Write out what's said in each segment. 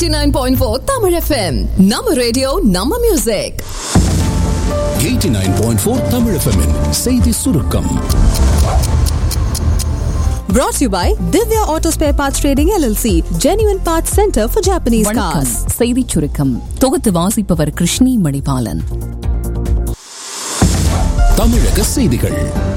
89.4 Tamil FM நம்ம radio நம்ம music 89.4 Tamil FM -இன் செய்தி சுருக்கம் brought to you by Divya Auto Spare Parts Trading LLC Genuine Parts Center for Japanese வணக்கம் cars செய்திச் சுருக்கம் தொகுத்து வாசிப்பவர் கிருஷ்ணி மணிபாலன் தமிழக செய்திகள்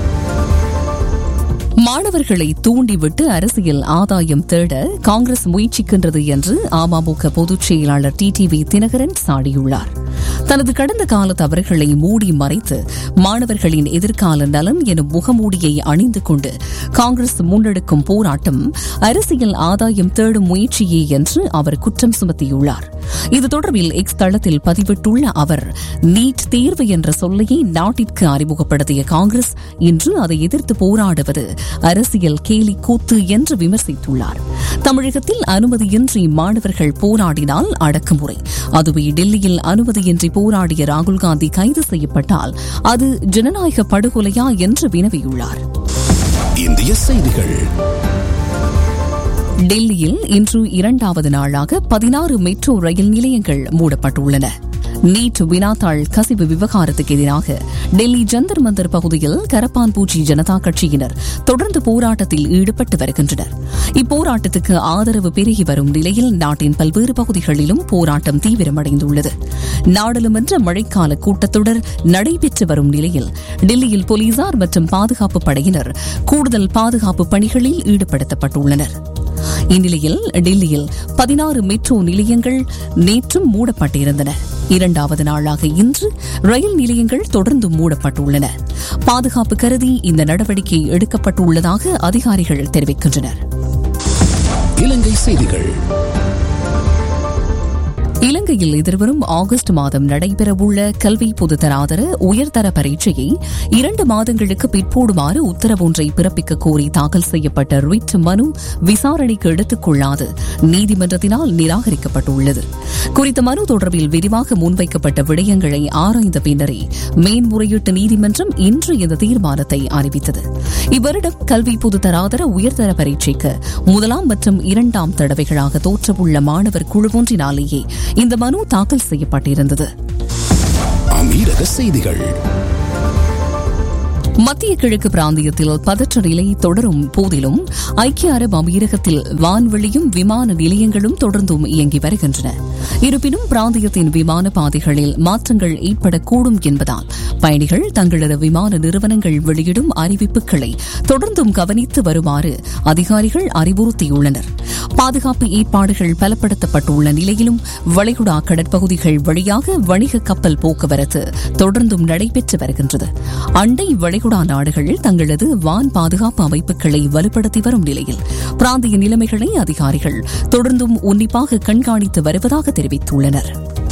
மாணவர்களை தூண்டிவிட்டு அரசியல் ஆதாயம் தேட காங்கிரஸ் முயற்சிக்கின்றது என்று அமமுக பொதுச் செயலாளர் டிடிவி தினகரன் சாடியுள்ளார் தனது கடந்த கால தவறுகளை மூடி மறைத்து மாணவர்களின் எதிர்கால நலன் எனும் முகமூடியை அணிந்து கொண்டு காங்கிரஸ் முன்னெடுக்கும் போராட்டம் அரசியல் ஆதாயம் தேடும் முயற்சியே என்று அவர் குற்றம் சுமத்தியுள்ளார் இது தொடர்பில் எக்ஸ் தளத்தில் பதிவிட்டுள்ள அவர் நீட் தேர்வு என்ற சொல்லையே நாட்டிற்கு அறிமுகப்படுத்திய காங்கிரஸ் இன்று அதை எதிர்த்து போராடுவது அரசியல் கேலி கூத்து என்று விமர்சித்துள்ளார் தமிழகத்தில் அனுமதியின்றி மாணவர்கள் போராடினால் அடக்குமுறை அதுவே டெல்லியில் அனுமதியின்றி போராடிய ராகுல் காந்தி கைது செய்யப்பட்டால் அது ஜனநாயக படுகொலையா என்று வினவியுள்ளார் இந்திய செய்திகள் டெல்லியில் இன்று இரண்டாவது நாளாக பதினாறு மெட்ரோ ரயில் நிலையங்கள் மூடப்பட்டுள்ளன நீட் வினாத்தாள் கசிவு விவகாரத்துக்கு எதிராக டெல்லி ஜந்தர் மந்தர் பகுதியில் கரப்பான்பூச்சி ஜனதா கட்சியினர் தொடர்ந்து போராட்டத்தில் ஈடுபட்டு வருகின்றனர் இப்போராட்டத்துக்கு ஆதரவு பெருகி வரும் நிலையில் நாட்டின் பல்வேறு பகுதிகளிலும் போராட்டம் தீவிரமடைந்துள்ளது நாடாளுமன்ற மழைக்கால கூட்டத்தொடர் நடைபெற்று வரும் நிலையில் டெல்லியில் போலீசார் மற்றும் பாதுகாப்பு படையினர் கூடுதல் பாதுகாப்பு பணிகளில் ஈடுபடுத்தப்பட்டுள்ளனர் இந்நிலையில் டெல்லியில் பதினாறு மெட்ரோ நிலையங்கள் நேற்றும் மூடப்பட்டிருந்தன இரண்டாவது நாளாக இன்று ரயில் நிலையங்கள் தொடர்ந்து மூடப்பட்டுள்ளன பாதுகாப்பு கருதி இந்த நடவடிக்கை எடுக்கப்பட்டுள்ளதாக அதிகாரிகள் தெரிவிக்கின்றனர் இலங்கை செய்திகள் இலங்கையில் எதிர்வரும் ஆகஸ்ட் மாதம் நடைபெறவுள்ள கல்வி பொதுத்தராதர உயர்தர பரீட்சையை இரண்டு மாதங்களுக்கு பிற்போடுமாறு உத்தரவொன்றை பிறப்பிக்க கோரி தாக்கல் செய்யப்பட்ட ரிட் மனு விசாரணைக்கு எடுத்துக் கொள்ளாது நீதிமன்றத்தினால் நிராகரிக்கப்பட்டுள்ளது குறித்த மனு தொடர்பில் விரிவாக முன்வைக்கப்பட்ட விடயங்களை ஆராய்ந்த பின்னரே மேன்முறையீட்டு நீதிமன்றம் இன்று இந்த தீர்மானத்தை அறிவித்தது இவ்வருடம் கல்வி பொதுத்தராதர உயர்தர பரீட்சைக்கு முதலாம் மற்றும் இரண்டாம் தடவைகளாக தோற்றவுள்ள மாணவர் குழு ஒன்றினாலேயே இந்த மனு தாக்கல் செய்யப்பட்டிருந்தது அமீரக செய்திகள் மத்திய கிழக்கு பிராந்தியத்தில் பதற்ற நிலை தொடரும் போதிலும் ஐக்கிய அரபு அமீரகத்தில் வான்வெளியும் விமான நிலையங்களும் தொடர்ந்தும் இயங்கி வருகின்றன இருப்பினும் பிராந்தியத்தின் விமான பாதைகளில் மாற்றங்கள் ஏற்படக்கூடும் என்பதால் பயணிகள் தங்களது விமான நிறுவனங்கள் வெளியிடும் அறிவிப்புகளை தொடர்ந்தும் கவனித்து வருமாறு அதிகாரிகள் அறிவுறுத்தியுள்ளனர் பாதுகாப்பு ஏற்பாடுகள் பலப்படுத்தப்பட்டுள்ள நிலையிலும் வளைகுடா கடற்பகுதிகள் வழியாக வணிக கப்பல் போக்குவரத்து தொடர்ந்தும் நடைபெற்று வருகின்றது அண்டை வளைகுடா நாடுகள் தங்களது வான் பாதுகாப்பு அமைப்புகளை வலுப்படுத்தி வரும் நிலையில் பிராந்திய நிலைமைகளை அதிகாரிகள் தொடர்ந்தும் உன்னிப்பாக கண்காணித்து வருவதாக தெரிவித்துள்ளனர்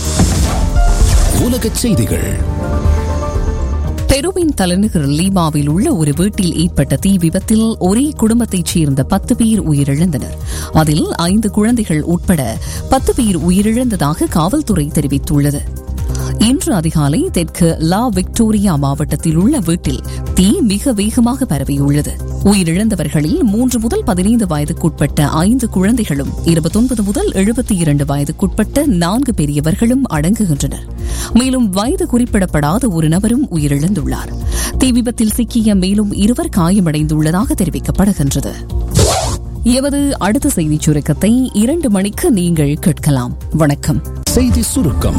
உலக செய்திகள் பெருவின் தலைநகர் லீமாவில் உள்ள ஒரு வீட்டில் ஏற்பட்ட தீ விபத்தில் ஒரே குடும்பத்தைச் சேர்ந்த பத்து பேர் உயிரிழந்தனர் அதில் ஐந்து குழந்தைகள் உட்பட பத்து பேர் உயிரிழந்ததாக காவல்துறை தெரிவித்துள்ளது இன்று அதிகாலை தெற்கு லா விக்டோரியா மாவட்டத்தில் உள்ள வீட்டில் தீ மிக வேகமாக பரவியுள்ளது உயிரிழந்தவர்களில் மூன்று முதல் பதினைந்து வயதுக்குட்பட்ட ஐந்து குழந்தைகளும் இருபத்தொன்பது முதல் எழுபத்தி இரண்டு வயதுக்குட்பட்ட நான்கு பெரியவர்களும் அடங்குகின்றனர் மேலும் வயது குறிப்பிடப்படாத ஒரு நபரும் உயிரிழந்துள்ளார் தீ விபத்தில் சிக்கிய மேலும் இருவர் காயமடைந்துள்ளதாக தெரிவிக்கப்படுகின்றது எமது அடுத்த செய்திச் சுருக்கத்தை இரண்டு மணிக்கு நீங்கள் கேட்கலாம் வணக்கம் செய்தி சுருக்கம்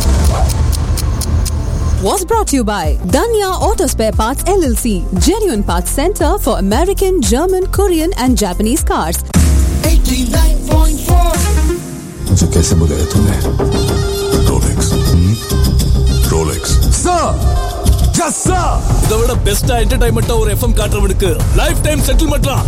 was brought to you by Danya Auto Spare Parts LLC Genuine Parts Center for American German Korean and Japanese cars मुझे कैसे बुलाया तूने रोलेक्स रोलेक्स இதை விட பெஸ்டா என்டர்டைன்மெண்டா ஒரு எஃப்எம் காட்டுறவனுக்கு லைஃப் டைம் செட்டில்மெண்ட்லாம்